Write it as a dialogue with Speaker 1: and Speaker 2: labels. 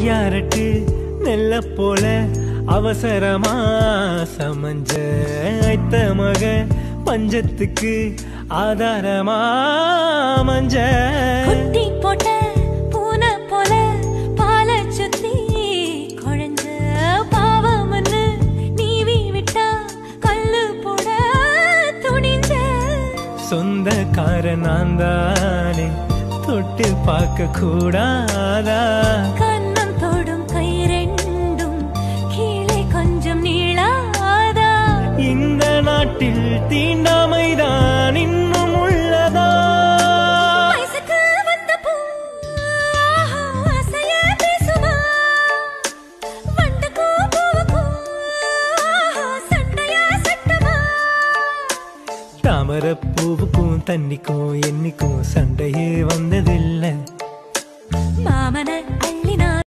Speaker 1: ஐயாரட்டு நெல்ல போல அவசரமா சமஞ்ச ஐத்த மக பஞ்சத்துக்கு ஆதாரமா மஞ்ச
Speaker 2: குட்டி போட்ட பூனை போல பாலை சுத்தி குழஞ்ச பாவம்னு நீவி விட்டா கல்லு போட துணிஞ்ச
Speaker 1: சொந்தக்கார நான் தானே தொட்டு பார்க்க கூடாதா
Speaker 2: கண்ணம் தொடும் கை ரெண்டும் கீழே கொஞ்சம் நீளாதா
Speaker 1: இந்த நாட்டில் தீண்டாமைதான் இன்னும் உள்ளதா
Speaker 2: வயசுக்கு வந்த பூ ஆஹா, அசைய பேசுமா வண்டுக்கும் பூவுக்கும் ஆஹா, சண்டையா சட்டமா
Speaker 1: தாமரை பூவுக்கும் தண்ணிக்கும் என்னைக்கும் சண்டையே வந்ததில்லை
Speaker 2: மாமன